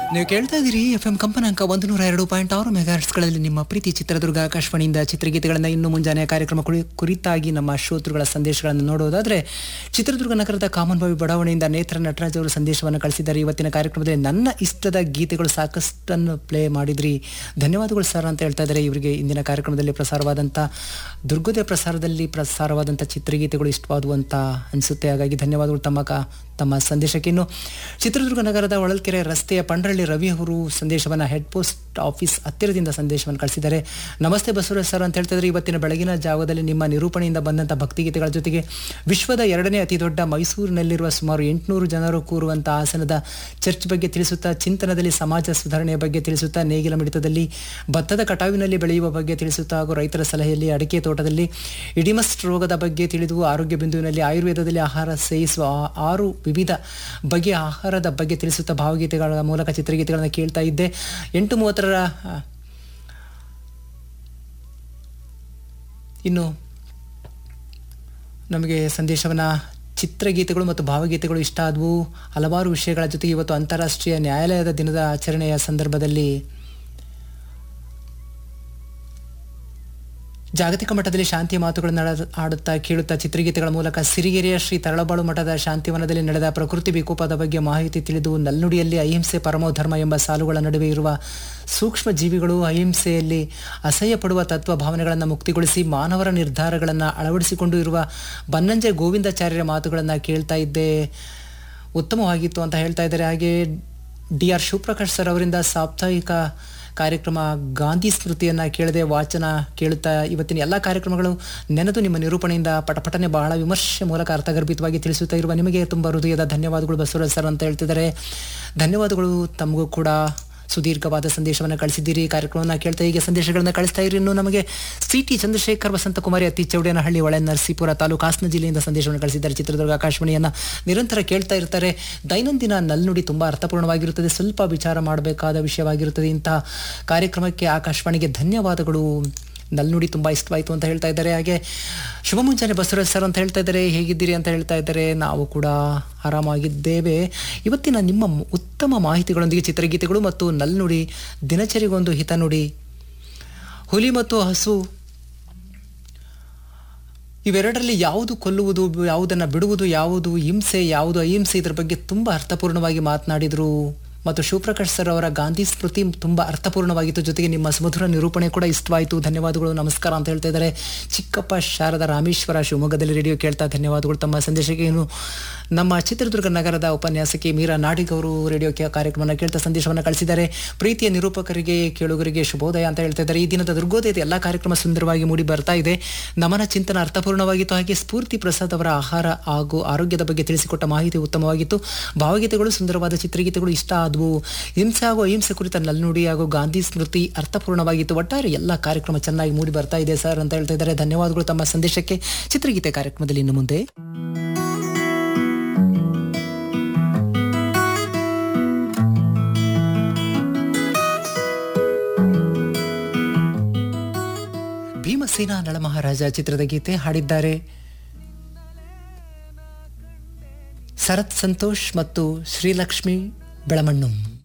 ನೀವು ಕೇಳ್ತಾ ಇದ್ದೀರಿ ಎಫ್ ಎಂ ಕಂಪನಾಂಕ ಒಂದು ನೂರ ಎರಡು ಪಾಯಿಂಟ್ ಆರು ಮೆಗಾಹರ್ಟ್ಸ್ಗಳಲ್ಲಿ ನಿಮ್ಮ ಪ್ರೀತಿ ಚಿತ್ರದುರ್ಗ ಆಕಾಶವಾಣಿಯಿಂದ ಚಿತ್ರಗೀತೆಗಳನ್ನು ಇನ್ನು ಮುಂಜಾನೆ ಕಾರ್ಯಕ್ರಮ ಕುರಿ ಕುರಿತಾಗಿ ನಮ್ಮ ಶ್ರೋತೃಗಳ ಸಂದೇಶಗಳನ್ನು ನೋಡೋದಾದ್ರೆ ಚಿತ್ರದುರ್ಗ ನಗರದ ಕಾಮನ್ಬಾವಿ ಬಡಾವಣೆಯಿಂದ ನೇತ್ರ ನಟರಾಜ್ ಅವರು ಸಂದೇಶವನ್ನು ಕಳಿಸಿದ್ದಾರೆ ಇವತ್ತಿನ ಕಾರ್ಯಕ್ರಮದಲ್ಲಿ ನನ್ನ ಇಷ್ಟದ ಗೀತೆಗಳು ಸಾಕಷ್ಟನ್ನು ಪ್ಲೇ ಮಾಡಿದ್ರಿ ಧನ್ಯವಾದಗಳು ಸರ್ ಅಂತ ಹೇಳ್ತಾ ಇದ್ದಾರೆ ಇವರಿಗೆ ಇಂದಿನ ಕಾರ್ಯಕ್ರಮದಲ್ಲಿ ಪ್ರಸಾರವಾದಂಥ ದುರ್ಗೋದಯ ಪ್ರಸಾರದಲ್ಲಿ ಪ್ರಸಾರವಾದಂಥ ಚಿತ್ರಗೀತೆಗಳು ಇಷ್ಟವಾದವು ಅಂತ ಅನಿಸುತ್ತೆ ಹಾಗಾಗಿ ಧನ್ಯವಾದಗಳು ತಮ್ಮ ಕ ತಮ್ಮ ಸಂದೇಶಕ್ಕೆ ಇನ್ನು ಚಿತ್ರದುರ್ಗ ನಗರದ ಹೊಳಲ್ಕೆರೆ ರಸ್ತೆಯ ಪಂಡ್ರಳ್ಳಿ ರವಿ ಅವರು ಸಂದೇಶವನ್ನು ಹೆಡ್ ಪೋಸ್ಟ್ ಆಫೀಸ್ ಹತ್ತಿರದಿಂದ ಸಂದೇಶವನ್ನು ಕಳಿಸಿದ್ದಾರೆ ನಮಸ್ತೆ ಬಸವರಾಜ್ ಸರ್ ಅಂತ ಹೇಳ್ತಿದ್ರೆ ಇವತ್ತಿನ ಬೆಳಗಿನ ಜಾವದಲ್ಲಿ ನಿಮ್ಮ ನಿರೂಪಣೆಯಿಂದ ಬಂದಂಥ ಭಕ್ತಿಗೀತೆಗಳ ಜೊತೆಗೆ ವಿಶ್ವದ ಎರಡನೇ ಅತಿ ದೊಡ್ಡ ಮೈಸೂರಿನಲ್ಲಿರುವ ಸುಮಾರು ಎಂಟುನೂರು ಜನರು ಕೂರುವಂಥ ಆಸನದ ಚರ್ಚ್ ಬಗ್ಗೆ ತಿಳಿಸುತ್ತಾ ಚಿಂತನದಲ್ಲಿ ಸಮಾಜ ಸುಧಾರಣೆಯ ಬಗ್ಗೆ ತಿಳಿಸುತ್ತಾ ನೇಗಿಲ ಮಿಡಿತದಲ್ಲಿ ಭತ್ತದ ಕಟಾವಿನಲ್ಲಿ ಬೆಳೆಯುವ ಬಗ್ಗೆ ತಿಳಿಸುತ್ತಾ ಹಾಗೂ ರೈತರ ಸಲಹೆಯಲ್ಲಿ ಅಡಿಕೆ ತೋಟದಲ್ಲಿ ಇಡಿಮಸ್ ರೋಗದ ಬಗ್ಗೆ ತಿಳಿದು ಆರೋಗ್ಯ ಬಿಂದುವಿನಲ್ಲಿ ಆಯುರ್ವೇದದಲ್ಲಿ ಆಹಾರ ಸೇವಿಸುವ ಆ- ಆರು ವಿವಿಧ ಬಗೆಯ ಆಹಾರದ ಬಗ್ಗೆ ತಿಳಿಸುತ್ತಾ ಭಾವಗೀತೆಗಳ ಮೂಲಕ ಚಿತ್ರಗೀತೆಗಳನ್ನು ಕೇಳ್ತಾ ಇದ್ದೆ ಎಂಟು ಮೂವತ್ತರ ಆ, ಇನ್ನು ನಮಗೆ ಸಂದೇಶವನ್ನು ಚಿತ್ರಗೀತೆಗಳು ಮತ್ತು ಭಾವಗೀತೆಗಳು ಇಷ್ಟ ಆದವು ಹಲವಾರು ವಿಷಯಗಳ ಜೊತೆಗೆ ಇವತ್ತು ಅಂತಾರಾಷ್ಟ್ರೀಯ ನ್ಯಾಯಾಲಯದ ದಿನದ ಆಚರಣೆಯ ಸಂದರ್ಭದಲ್ಲಿ ಜಾಗತಿಕ ಮಟ್ಟದಲ್ಲಿ ಶಾಂತಿಯ ಮಾತುಗಳನ್ನು ಆಡ- ಆಡುತ್ತಾ ಕೇಳುತ್ತಾ ಚಿತ್ರಗೀತೆಗಳ ಮೂಲಕ ಸಿರಿಗೆರೆಯ ಶ್ರೀ ತರಳಬಾಳು ಮಠದ ಶಾಂತಿವನದಲ್ಲಿ ನಡೆದ ಪ್ರಕೃತಿ ವಿಕೋಪದ ಬಗ್ಗೆ ಮಾಹಿತಿ ತಿಳಿದು ನಲ್ನುಡಿಯಲ್ಲಿ ಅಹಿಂಸೆ ಪರಮೋ ಧರ್ಮ ಎಂಬ ಸಾಲುಗಳ ನಡುವೆ ಇರುವ ಸೂಕ್ಷ್ಮ ಜೀವಿಗಳು ಅಹಿಂಸೆಯಲ್ಲಿ ಅಸಹ್ಯ ಪಡುವ ತತ್ವ ಭಾವನೆಗಳನ್ನು ಮುಕ್ತಿಗೊಳಿಸಿ ಮಾನವರ ನಿರ್ಧಾರಗಳನ್ನು ಅಳವಡಿಸಿಕೊಂಡು ಇರುವ ಬನ್ನಂಜೆ ಗೋವಿಂದಾಚಾರ್ಯರ ಮಾತುಗಳನ್ನು ಕೇಳ್ತಾ ಇದ್ದೆ ಉತ್ತಮವಾಗಿತ್ತು ಅಂತ ಹೇಳ್ತಾ ಇದ್ದಾರೆ ಹಾಗೆ ಡಿ ಆರ್ ಶಿವಪ್ರಕಾಶ್ ಸರ್ ಅವರಿಂದ ಸಾಪ್ತಾಹಿಕ ಕಾರ್ಯಕ್ರಮ ಗಾಂಧಿ ಸ್ಮೃತಿಯನ್ನು ಕೇಳದೆ ವಾಚನ ಕೇಳುತ್ತಾ ಇವತ್ತಿನ ಎಲ್ಲ ಕಾರ್ಯಕ್ರಮಗಳು ನೆನೆದು ನಿಮ್ಮ ನಿರೂಪಣೆಯಿಂದ ಪಟಪಟನೆ ಬಹಳ ವಿಮರ್ಶೆ ಮೂಲಕ ಅರ್ಥಗರ್ಭಿತವಾಗಿ ತಿಳಿಸುತ್ತಾ ಇರುವ ನಿಮಗೆ ತುಂಬ ಹೃದಯದ ಧನ್ಯವಾದಗಳು ಬಸವರಾಜ್ ಸರ್ ಅಂತ ಹೇಳ್ತಿದ್ದಾರೆ ಧನ್ಯವಾದಗಳು ತಮಗೂ ಕೂಡ ಸುದೀರ್ಘವಾದ ಸಂದೇಶವನ್ನು ಕಳಿಸಿದ್ದೀರಿ ಕಾರ್ಯಕ್ರಮವನ್ನು ಕೇಳ್ತಾ ಹೀಗೆ ಸಂದೇಶಗಳನ್ನು ಕಳಿಸ್ತಾ ಇರಿ ಇನ್ನು ನಮಗೆ ಸಿ ಟಿ ಚಂದ್ರಶೇಖರ್ ವಸಂತಕುಮಾರಿ ಅತ್ತಿ ಚೌಡೇನಹಳ್ಳಿ ಹೊಳೆ ನರಸೀಪುರ ತಾಲೂಕು ಹಾಸನ ಜಿಲ್ಲೆಯಿಂದ ಸಂದೇಶವನ್ನು ಕಳಿಸಿದ್ದಾರೆ ಚಿತ್ರದುರ್ಗ ಆಕಾಶವಾಣಿಯನ್ನು ನಿರಂತರ ಕೇಳ್ತಾ ಇರ್ತಾರೆ ದೈನಂದಿನ ನಲ್ನುಡಿ ತುಂಬ ಅರ್ಥಪೂರ್ಣವಾಗಿರುತ್ತದೆ ಸ್ವಲ್ಪ ವಿಚಾರ ಮಾಡಬೇಕಾದ ವಿಷಯವಾಗಿರುತ್ತದೆ ಇಂತಹ ಕಾರ್ಯಕ್ರಮಕ್ಕೆ ಆಕಾಶವಾಣಿಗೆ ಧನ್ಯವಾದಗಳು ನಲ್ನುಡಿ ತುಂಬ ಇಷ್ಟವಾಯಿತು ಅಂತ ಹೇಳ್ತಾ ಇದ್ದಾರೆ ಹಾಗೆ ಶುಭ ಮುಂಜಾನೆ ಬಸವರಾಜ್ ಸರ್ ಅಂತ ಹೇಳ್ತಾ ಇದ್ದಾರೆ ಹೇಗಿದ್ದೀರಿ ಅಂತ ಹೇಳ್ತಾ ಇದ್ದಾರೆ ನಾವು ಕೂಡ ಆರಾಮಾಗಿದ್ದೇವೆ ಇವತ್ತಿನ ನಿಮ್ಮ ಉತ್ತಮ ಮಾಹಿತಿಗಳೊಂದಿಗೆ ಚಿತ್ರಗೀತೆಗಳು ಮತ್ತು ನಲ್ನುಡಿ ದಿನಚರಿಗೊಂದು ಹಿತನುಡಿ ಹುಲಿ ಮತ್ತು ಹಸು ಇವೆರಡರಲ್ಲಿ ಯಾವುದು ಕೊಲ್ಲುವುದು ಯಾವುದನ್ನು ಬಿಡುವುದು ಯಾವುದು ಹಿಂಸೆ ಯಾವುದು ಅಹಿಂಸೆ ಇದರ ಬಗ್ಗೆ ತುಂಬ ಅರ್ಥಪೂರ್ಣವಾಗಿ ಮಾತನಾಡಿದರು ಮತ್ತು ಶಿವಪ್ರಕಾಶ್ ಸರ್ ಅವರ ಗಾಂಧಿ ಸ್ಮೃತಿ ತುಂಬ ಅರ್ಥಪೂರ್ಣವಾಗಿತ್ತು ಜೊತೆಗೆ ನಿಮ್ಮ ಸುಮಧುರ ನಿರೂಪಣೆ ಕೂಡ ಇಷ್ಟವಾಯಿತು ಧನ್ಯವಾದಗಳು ನಮಸ್ಕಾರ ಅಂತ ಹೇಳ್ತಾ ಇದ್ದಾರೆ ಚಿಕ್ಕಪ್ಪ ಶಾರದ ರಾಮೇಶ್ವರ ಶಿವಮೊಗ್ಗದಲ್ಲಿ ರೇಡಿಯೋ ಕೇಳ್ತಾ ಧನ್ಯವಾದಗಳು ತಮ್ಮ ಸಂದೇಶಕ್ಕೆ ಏನು ನಮ್ಮ ಚಿತ್ರದುರ್ಗ ನಗರದ ಉಪನ್ಯಾಸಕಿ ಮೀರಾ ನಾಡಿಗ್ ಅವರು ರೇಡಿಯೋ ಕೇ- ಕಾರ್ಯಕ್ರಮವನ್ನು ಕೇಳ್ತಾ ಸಂದೇಶವನ್ನು ಕಳಿಸಿದ್ದಾರೆ ಪ್ರೀತಿಯ ನಿರೂಪಕರಿಗೆ ಕೇಳುಗರಿಗೆ ಶುಭೋದಯ ಅಂತ ಹೇಳ್ತಾ ಇದ್ದಾರೆ ಈ ದಿನದ ದುರ್ಗೋದಯದ ಎಲ್ಲ ಕಾರ್ಯಕ್ರಮ ಸುಂದರವಾಗಿ ಮೂಡಿ ಬರ್ತಾ ಇದೆ ನಮನ ಚಿಂತನ ಅರ್ಥಪೂರ್ಣವಾಗಿತ್ತು ಹಾಗೆ ಸ್ಫೂರ್ತಿ ಪ್ರಸಾದ್ ಅವರ ಆಹಾರ ಹಾಗೂ ಆರೋಗ್ಯದ ಬಗ್ಗೆ ತಿಳಿಸಿಕೊಟ್ಟ ಮಾಹಿತಿ ಉತ್ತಮವಾಗಿತ್ತು ಭಾವಗೀತೆಗಳು ಸುಂದರವಾದ ಚಿತ್ರಗೀತೆಗಳು ಇಷ್ಟ ಆದವು ಹಿಂಸೆ ಹಾಗೂ ಅಹಿಂಸೆ ಕುರಿತ ನಲ್ನುಡಿ ಹಾಗೂ ಗಾಂಧಿ ಸ್ಮೃತಿ ಅರ್ಥಪೂರ್ಣವಾಗಿತ್ತು ಒಟ್ಟಾರೆ ಎಲ್ಲ ಕಾರ್ಯಕ್ರಮ ಚೆನ್ನಾಗಿ ಮೂಡಿ ಬರ್ತಾ ಇದೆ ಸರ್ ಅಂತ ಹೇಳ್ತಾ ಇದ್ದಾರೆ ಧನ್ಯವಾದಗಳು ತಮ್ಮ ಸಂದೇಶಕ್ಕೆ ಚಿತ್ರಗೀತೆ ಕಾರ್ಯಕ್ರಮದಲ್ಲಿ ಇನ್ನು ಮುಂದೆ ಭೀಮಸೇನ ನಳಮಹಾರಾಜ ಚಿತ್ರದ ಗೀತೆ ಹಾಡಿದ್ದಾರೆ ಶರತ್ ಸಂತೋಷ್ ಮತ್ತು ಶ್ರೀಲಕ್ಷ್ಮಿ ಬೆಳಮಣ್ಣು